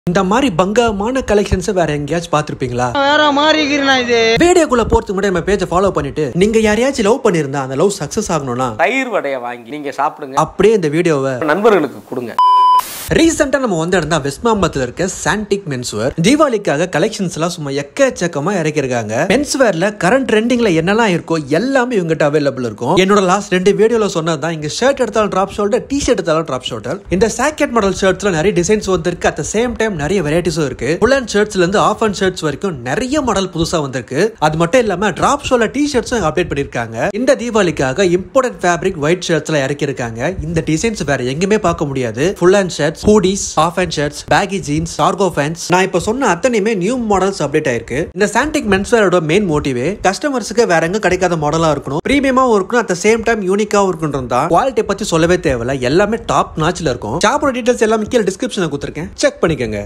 இந்த மாதிரி பங்கமான கலெக்ஷன்ஸ் வேற எங்கேயாச்சும் பார்த்திருப்பீங்களா வேற மாதிரி இருக்கிறேன் இது வீடியோக்குள்ள போறதுக்கு முன்னாடி நம்ம பேஜை ஃபாலோ பண்ணிட்டு நீங்க யாரையாச்சும் லவ் பண்ணிருந்தா அந்த லவ் சக்சஸ் ஆகணும்னா தயிர் வடையை வாங்கி நீங்க சாப்பிடுங்க அப்படியே இந்த வீடியோவை நண்பர்களுக்கு கொடுங்க ரீசெண்டா நம்ம வந்த இடம் தான் வெஸ்மாம்பத்துல இருக்க சாண்டிக் மென்ஸ்வேர் தீபாவளிக்காக கலெக்ஷன்ஸ் எல்லாம் சும்மா எக்கச்சக்கமா இறக்கிருக்காங்க மென்ஸ்வேர்ல கரண்ட் ட்ரெண்டிங்ல என்னெல்லாம் இருக்கோ எல்லாமே இவங்ககிட்ட அவைலபிள் இருக்கும் என்னோட லாஸ்ட் ரெண்டு வீடியோல சொன்னதுதான் இங்க ஷர்ட் எடுத்தாலும் ட்ராப் ஷோல்டர் டி ஷர்ட் எடுத்தாலும் ட்ராப் ஷோல்டர் இந்த சாக்கெட் மாடல் ஷர்ட்ஸ்ல நிறைய டிசைன்ஸ் வந்திருக்கு அட் சேம் டைம் நிறைய வெரைட்டிஸும் இருக்கு ஃபுல் அண்ட் ஷர்ட்ஸ்ல இருந்து ஆஃப் அண்ட் ஷர்ட்ஸ் வரைக்கும் நிறைய மாடல் புதுசா வந்திருக்கு அது மட்டும் இல்லாம டிராப் ஷோல டி ஷர்ட்ஸும் அப்டேட் பண்ணிருக்காங்க இந்த தீபாவளிக்காக இம்போர்ட்டட் ஃபேப்ரிக் ஒயிட் ஷர்ட்ஸ்ல இறக்கி இருக்காங்க இந்த டிசைன்ஸ் வேற எங்கேயுமே பார்க்க முடியாது full hand shirts hoodies half hand shirts baggy jeans cargo pants நான் இப்ப சொன்ன அத்தனையுமே நியூ மாடல்ஸ் அப்டேட் ஆயிருக்கு இந்த சாண்டிக் மென்ஸ்வேரோட மெயின் மோட்டிவே கஸ்டமர்ஸ்க்கு வேற எங்க கிடைக்காத மாடலா இருக்கணும் பிரீமியமாவும் இருக்கணும் அட் சேம் டைம் யூனிக்காவும் இருக்கணும் தான் குவாலிட்டி பத்தி சொல்லவே தேவையில்ல எல்லாமே டாப் நாச்ல இருக்கும் ஷாப்போட டீடைல்ஸ் எல்லாமே கீழே டிஸ்கிரிப்ஷன்ல கொடுத்துருக்கேன் செக் பண்ணிக்கோங்க